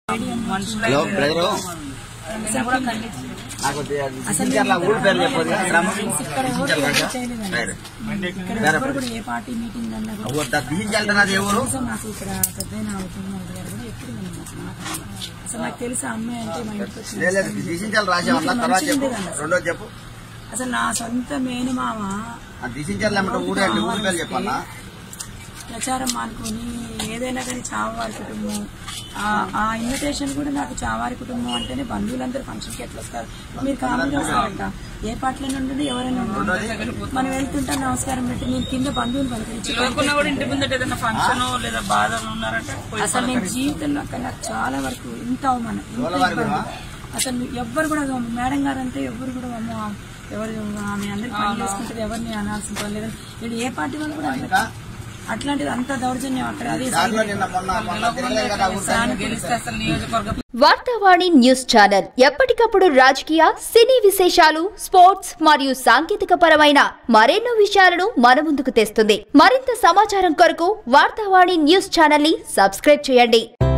Hello brother నాకు దిశించర్ల ఊరి పేరు చెప్పదు గ్రామం పేరు. ఇక్కడ ఎవరు కూడా ఏ పార్టీ మీటింగ్ అన్నా కూడా ఓ, దా- దిశించాలంటున్నది ఎవరు కనీసం నాకు ఇక్కడ పెద్దయిన అవుతుంది గారు కూడా ఎప్పుడు వినను అసలు నాకు. అసలు నాకు తెలిసి ఆ అమ్మాయి అంటే మా ఇంటికి వచ్చిన లేదు లేదు దిశించాలి రాసేవన్నా తర్వాత చెప్పు రెండో చెప్పు అసలు నా సొంత మేనమామ ఆ దిశించాలి ఏమంటే ఊరే అంటే ఊరి పేరు చెప్పన్నా ప్రచారం మానుకొని ఏదైనా కానీ చావారి కుటుంబం ఆ- ఆ ఇన్విటేషన్ కూడా నాకు చావారి కుటుంబం అంటేనే బంధువులందరూ ఫంక్షన్కి ఎట్లా వస్తారు మీరు కామెంట్ వస్తారంట ఏ పాటలో నుండి ఎవరైనా ఉండండి మనం వెళ్తుంటే నమస్కారం పెట్టి నేను కింద బంధువులు పలకరించి లేకున్నా కూడా ఇంటి ముందట ఏదైనా ఫంక్షన్ లేదా బాధలు ఉన్నారంటే పోయి అసలు నేను జీవితంలో అక్కడ నాకు చాలా వరకు ఇంత అవమానం ఇంత ఇబ్బంది అసలు ఎవ్వరు కూడా మేడం గారు అంటే ఎవరు కూడా అమ్మో ఎవరు ఆమె అందరికి పని చేసుకుంటారు ఎవరిని అనాల్సిన పని లేదని వీళ్ళు ఏ పార్టీ వాళ్ళు కూడా అనలేదు. అట్లాంటిది అంత దౌర్జన్యం అక్కడ అదే దాంట్లో నిన్న మొన్న మొన్న తిరగలేదు కదా ఊరు పేరు. గెలిస్తే అసలు నియోజకవర్గ వార్తావాణి న్యూస్ ఛానల్ ఎప్పటికప్పుడు రాజకీయ సినీ విశేషాలు స్పోర్ట్స్ మరియు సాంకేతిక పరమైన మరెన్నో విషయాలను మన ముందుకు తెస్తుంది మరింత సమాచారం కొరకు వార్తావాణి న్యూస్ ఛానల్ ని సబ్స్క్రైబ్ చేయండి